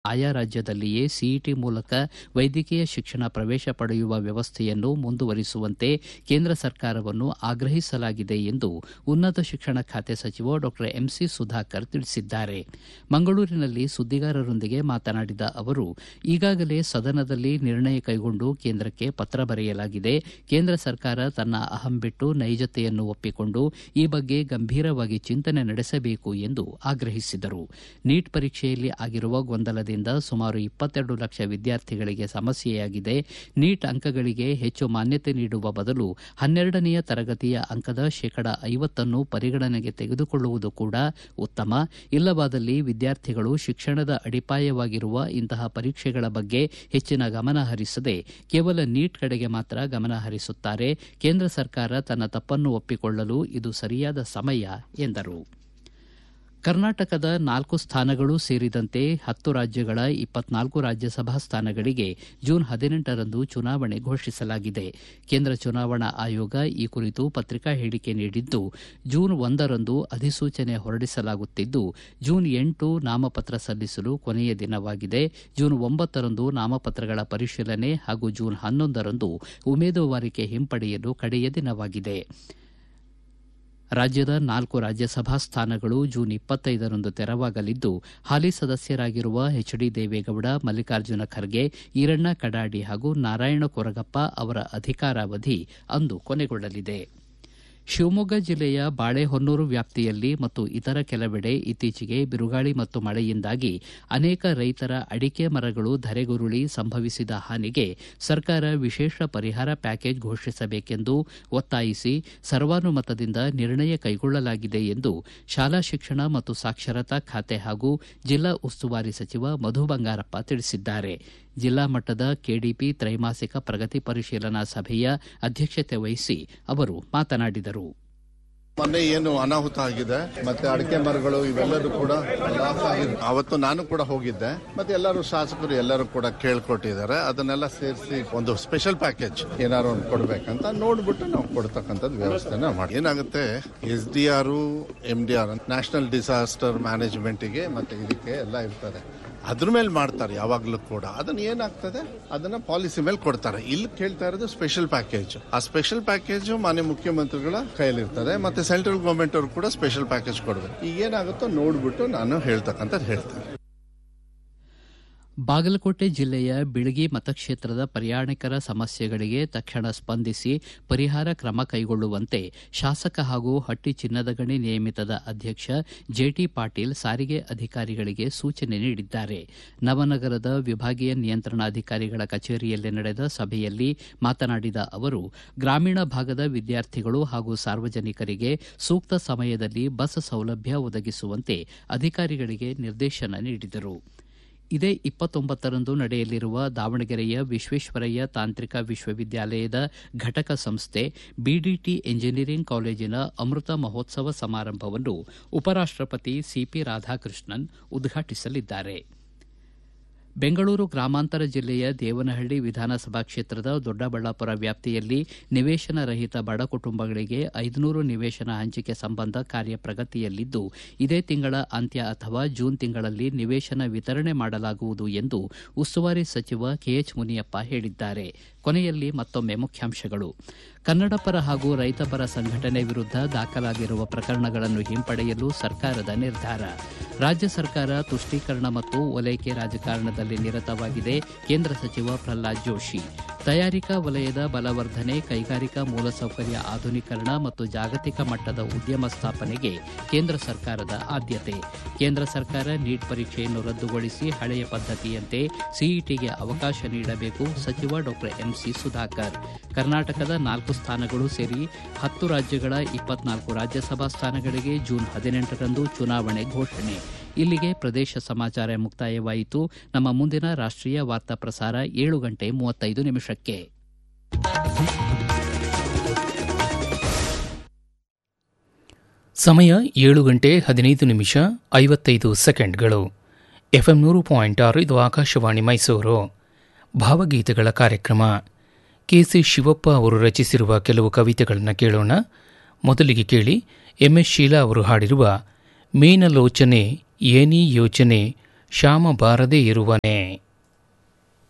ಆಯಾ ರಾಜ್ಯದಲ್ಲಿಯೇ ಸಿಇಟಿ ಮೂಲಕ ವೈದ್ಯಕೀಯ ಶಿಕ್ಷಣ ಪ್ರವೇಶ ಪಡೆಯುವ ವ್ಯವಸ್ಥೆಯನ್ನು ಮುಂದುವರಿಸುವಂತೆ ಕೇಂದ್ರ ಸರ್ಕಾರವನ್ನು ಆಗ್ರಹಿಸಲಾಗಿದೆ ಎಂದು ಉನ್ನತ ಶಿಕ್ಷಣ ಖಾತೆ ಸಚಿವ ಡಾ ಎಂಸಿ ಸುಧಾಕರ್ ತಿಳಿಸಿದ್ದಾರೆ ಮಂಗಳೂರಿನಲ್ಲಿ ಸುದ್ದಿಗಾರರೊಂದಿಗೆ ಮಾತನಾಡಿದ ಅವರು ಈಗಾಗಲೇ ಸದನದಲ್ಲಿ ನಿರ್ಣಯ ಕೈಗೊಂಡು ಕೇಂದ್ರಕ್ಕೆ ಪತ್ರ ಬರೆಯಲಾಗಿದೆ ಕೇಂದ್ರ ಸರ್ಕಾರ ತನ್ನ ಅಹಂ ಬಿಟ್ಟು ನೈಜತೆಯನ್ನು ಒಪ್ಪಿಕೊಂಡು ಈ ಬಗ್ಗೆ ಗಂಭೀರವಾಗಿ ಚಿಂತನೆ ನಡೆಸಬೇಕು ಎಂದು ಆಗ್ರಹಿಸಿದರು ನೀಟ್ ಪರೀಕ್ಷೆಯಲ್ಲಿ ಆಗಿರುವ ಗೊಂದಲದಿಂದ ಸುಮಾರು ಇಪ್ಪತ್ತೆರಡು ಲಕ್ಷ ವಿದ್ಯಾರ್ಥಿಗಳಿಗೆ ಸಮಸ್ಯೆಯಾಗಿದೆ ನೀಟ್ ಅಂಕಗಳಿಗೆ ಹೆಚ್ಚು ಮಾನ್ಯತೆ ನೀಡುವ ಬದಲು ಹನ್ನೆರಡನೆಯ ತರಗತಿಯ ಅಂಕದ ಶೇಕಡ ಐವತ್ತನ್ನು ಪರಿಗಣನೆಗೆ ತೆಗೆದುಕೊಳ್ಳುವುದು ಕೂಡ ಉತ್ತಮ ಇಲ್ಲವಾದಲ್ಲಿ ವಿದ್ಯಾರ್ಥಿಗಳು ಶಿಕ್ಷಣದ ಅಡಿಪಾಯವಾಗಿರುವ ಇಂತಹ ಪರೀಕ್ಷೆಗಳ ಬಗ್ಗೆ ಹೆಚ್ಚಿನ ಗಮನ ಹರಿಸದೆ ಕೇವಲ ನೀಟ್ ಕಡೆಗೆ ಮಾತ್ರ ಗಮನ ಹರಿಸುತ್ತಾರೆ ಕೇಂದ್ರ ಸರ್ಕಾರ ತನ್ನ ತಪ್ಪನ್ನು ಒಪ್ಪಿಕೊಳ್ಳಲು ಇದು ಸರಿಯಾದ ಸಮಯ ಎಂದರು ಕರ್ನಾಟಕದ ನಾಲ್ಕು ಸ್ಥಾನಗಳು ಸೇರಿದಂತೆ ಹತ್ತು ರಾಜ್ಯಗಳ ಇಪ್ಪತ್ನಾಲ್ಕು ರಾಜ್ಯಸಭಾ ಸ್ಥಾನಗಳಿಗೆ ಜೂನ್ ಹದಿನೆಂಟರಂದು ಚುನಾವಣೆ ಘೋಷಿಸಲಾಗಿದೆ ಕೇಂದ್ರ ಚುನಾವಣಾ ಆಯೋಗ ಈ ಕುರಿತು ಪತ್ರಿಕಾ ಹೇಳಿಕೆ ನೀಡಿದ್ದು ಜೂನ್ ಒಂದರಂದು ಅಧಿಸೂಚನೆ ಹೊರಡಿಸಲಾಗುತ್ತಿದ್ದು ಜೂನ್ ಎಂಟು ನಾಮಪತ್ರ ಸಲ್ಲಿಸಲು ಕೊನೆಯ ದಿನವಾಗಿದೆ ಜೂನ್ ಒಂಬತ್ತರಂದು ನಾಮಪತ್ರಗಳ ಪರಿಶೀಲನೆ ಹಾಗೂ ಜೂನ್ ಹನ್ನೊಂದರಂದು ಉಮೇದುವಾರಿಕೆ ಹಿಂಪಡೆಯಲು ಕಡೆಯ ದಿನವಾಗಿದೆ ರಾಜ್ಯದ ನಾಲ್ಕು ರಾಜ್ಯಸಭಾ ಸ್ಥಾನಗಳು ಜೂನ್ ಇಪ್ಪತ್ತೈದರಂದು ತೆರವಾಗಲಿದ್ದು ಹಾಲಿ ಸದಸ್ಯರಾಗಿರುವ ಎಚ್ ಡಿ ದೇವೇಗೌಡ ಮಲ್ಲಿಕಾರ್ಜುನ ಖರ್ಗೆ ಈರಣ್ಣ ಕಡಾಡಿ ಹಾಗೂ ನಾರಾಯಣ ಕೊರಗಪ್ಪ ಅವರ ಅಧಿಕಾರಾವಧಿ ಅಂದು ಕೊನೆಗೊಳ್ಳಲಿದೆ ಶಿವಮೊಗ್ಗ ಜಿಲ್ಲೆಯ ಬಾಳೆಹೊನ್ನೂರು ವ್ಯಾಪ್ತಿಯಲ್ಲಿ ಮತ್ತು ಇತರ ಕೆಲವೆಡೆ ಇತ್ತೀಚೆಗೆ ಬಿರುಗಾಳಿ ಮತ್ತು ಮಳೆಯಿಂದಾಗಿ ಅನೇಕ ರೈತರ ಅಡಿಕೆ ಮರಗಳು ಧರೆಗುರುಳಿ ಸಂಭವಿಸಿದ ಹಾನಿಗೆ ಸರ್ಕಾರ ವಿಶೇಷ ಪರಿಹಾರ ಪ್ಯಾಕೇಜ್ ಘೋಷಿಸಬೇಕೆಂದು ಒತ್ತಾಯಿಸಿ ಸರ್ವಾನುಮತದಿಂದ ನಿರ್ಣಯ ಕೈಗೊಳ್ಳಲಾಗಿದೆ ಎಂದು ಶಾಲಾ ಶಿಕ್ಷಣ ಮತ್ತು ಸಾಕ್ಷರತಾ ಖಾತೆ ಹಾಗೂ ಜಿಲ್ಲಾ ಉಸ್ತುವಾರಿ ಸಚಿವ ಮಧು ಬಂಗಾರಪ್ಪ ತಿಳಿಸಿದ್ದಾರೆ ಜಿಲ್ಲಾ ಮಟ್ಟದ ಕೆಡಿಪಿ ತ್ರೈಮಾಸಿಕ ಪ್ರಗತಿ ಪರಿಶೀಲನಾ ಸಭೆಯ ಅಧ್ಯಕ್ಷತೆ ವಹಿಸಿ ಅವರು ಮಾತನಾಡಿದರು ಮೊನ್ನೆ ಏನು ಅನಾಹುತ ಆಗಿದೆ ಮತ್ತೆ ಅಡಿಕೆ ಮರಗಳು ಇವೆಲ್ಲರೂ ಕೂಡ ಲಾಸ್ ಆಗಿದೆ ಅವತ್ತು ನಾನು ಕೂಡ ಹೋಗಿದ್ದೆ ಮತ್ತೆ ಎಲ್ಲರೂ ಶಾಸಕರು ಎಲ್ಲರೂ ಕೂಡ ಕೇಳ್ಕೊಟ್ಟಿದ್ದಾರೆ ಅದನ್ನೆಲ್ಲ ಸೇರಿಸಿ ಒಂದು ಸ್ಪೆಷಲ್ ಪ್ಯಾಕೇಜ್ ಏನಾದ್ರು ಒಂದು ಕೊಡ್ಬೇಕಂತ ನೋಡ್ಬಿಟ್ಟು ನಾವು ಕೊಡ್ತಕ್ಕಂಥದ್ದು ವ್ಯವಸ್ಥೆನ ಮಾಡಿ ಏನಾಗುತ್ತೆ S D R M D R national disaster ಮ್ಯಾನೇಜ್ಮೆಂಟ್ಗೆ ಮತ್ತೆ ಇದಕ್ಕೆ ಎಲ್ಲ ಇರ್ತಾರೆ ಅದ್ರ ಮೇಲೆ ಮಾಡ್ತಾರೆ ಯಾವಾಗ್ಲೂ ಕೂಡ ಅದನ್ನ ಏನಾಗ್ತದೆ ಅದನ್ನ ಪಾಲಿಸಿ ಮೇಲೆ ಕೊಡ್ತಾರೆ ಇಲ್ಲಿ ಕೇಳ್ತಾ ಇರೋದು ಸ್ಪೆಷಲ್ ಪ್ಯಾಕೇಜ್ ಆ ಸ್ಪೆಷಲ್ ಪ್ಯಾಕೇಜ್ ಮಾನ್ಯ ಮುಖ್ಯಮಂತ್ರಿಗಳ ಕೈಯಲ್ಲಿರ್ತದೆ ಮತ್ತೆ ಸೆಂಟ್ರಲ್ ಗವರ್ಮೆಂಟ್ ಅವರು ಕೂಡ ಸ್ಪೆಷಲ್ ಪ್ಯಾಕೇಜ್ ಕೊಡಬೇಕು ಈಗ ಏನಾಗುತ್ತೋ ನೋಡ್ಬಿಟ್ಟು ನಾನು ಹೇಳ್ತಕ್ಕಂಥದ್ದು ಹೇಳ್ತೇನೆ ಬಾಗಲಕೋಟೆ ಜಿಲ್ಲೆಯ ಬಿಳಗಿ ಮತಕ್ಷೇತ್ರದ ಪ್ರಯಾಣಿಕರ ಸಮಸ್ಯೆಗಳಿಗೆ ತಕ್ಷಣ ಸ್ಪಂದಿಸಿ ಪರಿಹಾರ ಕ್ರಮ ಕೈಗೊಳ್ಳುವಂತೆ ಶಾಸಕ ಹಾಗೂ ಹಟ್ಟಿ ಚಿನ್ನದ ಗಣಿ ನಿಯಮಿತದ ಅಧ್ಯಕ್ಷ ಜೆಟಿ ಪಾಟೀಲ್ ಸಾರಿಗೆ ಅಧಿಕಾರಿಗಳಿಗೆ ಸೂಚನೆ ನೀಡಿದ್ದಾರೆ ನವನಗರದ ವಿಭಾಗೀಯ ನಿಯಂತ್ರಣಾಧಿಕಾರಿಗಳ ಕಚೇರಿಯಲ್ಲಿ ನಡೆದ ಸಭೆಯಲ್ಲಿ ಮಾತನಾಡಿದ ಅವರು ಗ್ರಾಮೀಣ ಭಾಗದ ವಿದ್ಯಾರ್ಥಿಗಳು ಹಾಗೂ ಸಾರ್ವಜನಿಕರಿಗೆ ಸೂಕ್ತ ಸಮಯದಲ್ಲಿ ಬಸ್ ಸೌಲಭ್ಯ ಒದಗಿಸುವಂತೆ ಅಧಿಕಾರಿಗಳಿಗೆ ನಿರ್ದೇಶನ ನೀಡಿದರು ಇದೇ ಇಪ್ಪತ್ತೊಂಬತ್ತರಂದು ನಡೆಯಲಿರುವ ದಾವಣಗೆರೆಯ ವಿಶ್ವೇಶ್ವರಯ್ಯ ತಾಂತ್ರಿಕ ವಿಶ್ವವಿದ್ಯಾಲಯದ ಘಟಕ ಸಂಸ್ಥೆ ಬಿಡಿಟಿ ಎಂಜಿನಿಯರಿಂಗ್ ಕಾಲೇಜಿನ ಅಮೃತ ಮಹೋತ್ಸವ ಸಮಾರಂಭವನ್ನು ಉಪರಾಷ್ಟಪತಿ ಸಿಪಿ ರಾಧಾಕೃಷ್ಣನ್ ಉದ್ಘಾಟಿಸಲಿದ್ದಾರೆ ಬೆಂಗಳೂರು ಗ್ರಾಮಾಂತರ ಜಿಲ್ಲೆಯ ದೇವನಹಳ್ಳಿ ವಿಧಾನಸಭಾ ಕ್ಷೇತ್ರದ ದೊಡ್ಡಬಳ್ಳಾಪುರ ವ್ಯಾಪ್ತಿಯಲ್ಲಿ ನಿವೇಶನ ರಹಿತ ಬಡ ಕುಟುಂಬಗಳಿಗೆ ಐದುನೂರು ನಿವೇಶನ ಹಂಚಿಕೆ ಸಂಬಂಧ ಕಾರ್ಯ ಪ್ರಗತಿಯಲ್ಲಿದ್ದು ಇದೇ ತಿಂಗಳ ಅಂತ್ಯ ಅಥವಾ ಜೂನ್ ತಿಂಗಳಲ್ಲಿ ನಿವೇಶನ ವಿತರಣೆ ಮಾಡಲಾಗುವುದು ಎಂದು ಉಸ್ತುವಾರಿ ಸಚಿವ ಕೆಎಚ್ ಮುನಿಯಪ್ಪ ಹೇಳಿದ್ದಾರೆ ಕೊನೆಯಲ್ಲಿ ಮತ್ತೊಮ್ಮೆ ಮುಖ್ಯಾಂಶಗಳು ಕನ್ನಡಪರ ಹಾಗೂ ರೈತಪರ ಸಂಘಟನೆ ವಿರುದ್ಧ ದಾಖಲಾಗಿರುವ ಪ್ರಕರಣಗಳನ್ನು ಹಿಂಪಡೆಯಲು ಸರ್ಕಾರದ ನಿರ್ಧಾರ ರಾಜ್ಯ ಸರ್ಕಾರ ತುಷ್ಟೀಕರಣ ಮತ್ತು ಓಲೈಕೆ ರಾಜಕಾರಣದಲ್ಲಿ ನಿರತವಾಗಿದೆ ಕೇಂದ್ರ ಸಚಿವ ಪ್ರಹ್ಲಾದ್ ಜೋಶಿ ತಯಾರಿಕಾ ವಲಯದ ಬಲವರ್ಧನೆ ಕೈಗಾರಿಕಾ ಮೂಲಸೌಕರ್ಯ ಆಧುನೀಕರಣ ಮತ್ತು ಜಾಗತಿಕ ಮಟ್ಟದ ಉದ್ಯಮ ಸ್ಥಾಪನೆಗೆ ಕೇಂದ್ರ ಸರ್ಕಾರದ ಆದ್ಯತೆ ಕೇಂದ್ರ ಸರ್ಕಾರ ನೀಟ್ ಪರೀಕ್ಷೆಯನ್ನು ರದ್ದುಗೊಳಿಸಿ ಹಳೆಯ ಪದ್ದತಿಯಂತೆ ಸಿಇಟಿಗೆ ಅವಕಾಶ ನೀಡಬೇಕು ಸಚಿವ ಡಾಕ್ಟರ್ ಎಂಸಿ ಸುಧಾಕರ್ ಕರ್ನಾಟಕದ ನಾಲ್ಕು ಸ್ಥಾನಗಳು ಸೇರಿ ಹತ್ತು ರಾಜ್ಯಗಳ ಇಪ್ಪತ್ನಾಲ್ಕು ರಾಜ್ಯಸಭಾ ಸ್ಥಾನಗಳಿಗೆ ಜೂನ್ ಹದಿನೆಂಟರಂದು ಚುನಾವಣೆ ಘೋಷಣೆ ಇಲ್ಲಿಗೆ ಪ್ರದೇಶ ಸಮಾಚಾರ ಮುಕ್ತಾಯವಾಯಿತು ನಮ್ಮ ಮುಂದಿನ ರಾಷ್ಟೀಯ ವಾರ್ತಾ ಪ್ರಸಾರ ಏಳು ಗಂಟೆ ಮೂವತ್ತೈದು ನಿಮಿಷಕ್ಕೆ ಸಮಯ ಏಳು ಗಂಟೆ ಹದಿನೈದು ನಿಮಿಷ ಐವತ್ತೈದು ಸೆಕೆಂಡ್ಗಳು ಎಫ್ಎಂ ನೂರು ಪಾಯಿಂಟ್ ಆರು ಇದು ಆಕಾಶವಾಣಿ ಮೈಸೂರು ಭಾವಗೀತೆಗಳ ಕಾರ್ಯಕ್ರಮ ಕೆಸಿ ಶಿವಪ್ಪ ಅವರು ರಚಿಸಿರುವ ಕೆಲವು ಕವಿತೆಗಳನ್ನು ಕೇಳೋಣ ಮೊದಲಿಗೆ ಕೇಳಿ ಎಂ ಎಸ್ ಶೀಲಾ ಅವರು ಹಾಡಿರುವ ಮೇನಲೋಚನೆ ಏನೀ ಯೋಚನೆ ಶ್ಯಾಮ ಬಾರದೇ ಇರುವನೆ